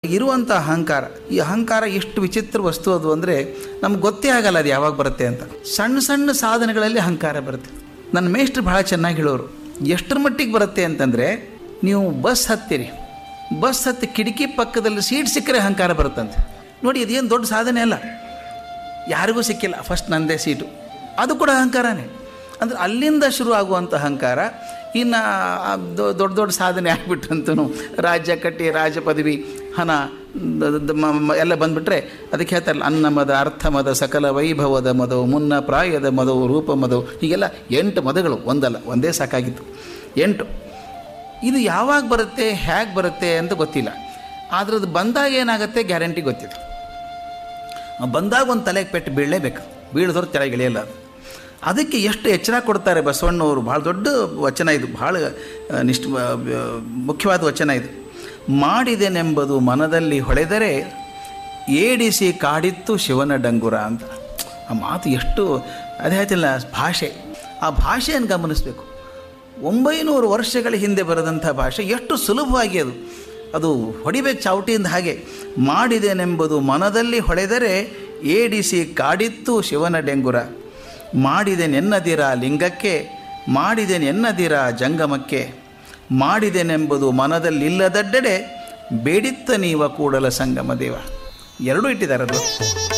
ಇರುವಂಥ ಅಹಂಕಾರ ಈ ಅಹಂಕಾರ ಎಷ್ಟು ವಿಚಿತ್ರ ವಸ್ತು ಅದು ಅಂದರೆ ನಮ್ಗೆ ಗೊತ್ತೇ ಆಗಲ್ಲ ಅದು ಯಾವಾಗ ಬರುತ್ತೆ ಅಂತ ಸಣ್ಣ ಸಣ್ಣ ಸಾಧನೆಗಳಲ್ಲಿ ಅಹಂಕಾರ ಬರುತ್ತೆ ನನ್ನ ಮೇಷ್ಟ್ರು ಭಾಳ ಚೆನ್ನಾಗಿ ಹೇಳೋರು ಎಷ್ಟರ ಮಟ್ಟಿಗೆ ಬರುತ್ತೆ ಅಂತಂದರೆ ನೀವು ಬಸ್ ಹತ್ತೀರಿ ಬಸ್ ಹತ್ತಿ ಕಿಟಕಿ ಪಕ್ಕದಲ್ಲಿ ಸೀಟ್ ಸಿಕ್ಕರೆ ಅಹಂಕಾರ ಬರುತ್ತಂತೆ ನೋಡಿ ಇದೇನು ದೊಡ್ಡ ಸಾಧನೆ ಅಲ್ಲ ಯಾರಿಗೂ ಸಿಕ್ಕಿಲ್ಲ ಫಸ್ಟ್ ನಂದೇ ಸೀಟು ಅದು ಕೂಡ ಅಹಂಕಾರನೇ ಅಂದರೆ ಅಲ್ಲಿಂದ ಶುರು ಆಗುವಂಥ ಅಹಂಕಾರ ಇನ್ನು ಆ ದೊ- ದೊಡ್ಡ ದೊಡ್ಡ ಸಾಧನೆ ಆಗಿಬಿಟ್ಟಂತೂ ರಾಜ್ಯ ಕಟ್ಟಿ ರಾಜ ಪದವಿ ಹಣ ದ- ದ- ಮ- ಮ- ಎಲ್ಲ ಬಂದುಬಿಟ್ರೆ ಅದಕ್ಕೆ ಹೇಳ್ತಾರಲ್ಲ ಅನ್ನ ಮದ ಅರ್ಥ ಮದ ಸಕಲ ವೈಭವದ ಮದವು ಮುನ್ನ ಪ್ರಾಯದ ಮದವು ರೂಪ ಮದವು ಹೀಗೆಲ್ಲ ಎಂಟು ಮದಗಳು ಒಂದಲ್ಲ ಒಂದೇ ಸಾಕಾಗಿತ್ತು ಎಂಟು ಇದು ಯಾವಾಗ ಬರುತ್ತೆ ಹೇಗೆ ಬರುತ್ತೆ ಅಂತ ಗೊತ್ತಿಲ್ಲ ಆದರೆ ಅದು ಬಂದಾಗ ಏನಾಗುತ್ತೆ ಗ್ಯಾರಂಟಿ ಗೊತ್ತಿದೆ ಬಂದಾಗ ಒಂದು ತಲೆಗೆ ಪೆಟ್ಟು ಬೀಳಲೇಬೇಕು ಬೀಳಿದವ್ರು ತೆಳಗೆ ಇಳಿಯಲ್ಲ ಅದು ಅದಕ್ಕೆ ಎಷ್ಟು ಎಚ್ಚರ ಕೊಡ್ತಾರೆ ಬಸವಣ್ಣವರು ಭಾಳ ದೊಡ್ಡ ವಚನ ಇದು ಭಾಳ ಆ, ನಿಷ್ಠ ಆ, ಮುಖ್ಯವಾದ ವಚನ ಇದು ಮಾಡಿದೆನೆಂಬುದು ಮನದಲ್ಲಿ ಹೊಳೆದರೆ ಏಡಿಸಿ ಕಾಡಿತ್ತು ಶಿವನ ಡಂಗುರ ಅಂತ ಆ ಮಾತು ಎಷ್ಟು ಅದೇ ಹೇಳ್ತಿಲ್ಲ ಭಾಷೆ ಆ ಭಾಷೆಯನ್ನು ಗಮನಿಸಬೇಕು ಒಂಬೈನೂರು ವರ್ಷಗಳ ಹಿಂದೆ ಬರೆದಂಥ ಭಾಷೆ ಎಷ್ಟು ಸುಲಭವಾಗಿ ಅದು ಅದು ಹೊಡಿಬೇಕು ಚಾವಟಿಯಿಂದ ಹಾಗೆ ಮಾಡಿದೆನೆಂಬುದು ಮನದಲ್ಲಿ ಹೊಳೆದರೆ ಏಡಿಸಿ ಕಾಡಿತ್ತು ಶಿವನ ಡೆಂಗುರ ಮಾಡಿದೆನೆನ್ನದಿರ ಲಿಂಗಕ್ಕೆ ಮಾಡಿದೆನೆನ್ನದಿರ ಜಂಗಮಕ್ಕೆ ಮಾಡಿದೆನೆಂಬುದು ಮನದಲ್ಲಿಲ್ಲದಡ್ಡೆಡೆ ಬೇಡಿತ್ತ ನೀವ ಕೂಡಲ ಸಂಗಮ ದೇವ ಎರಡೂ ಇಟ್ಟಿದ್ದಾರೆ ಅದು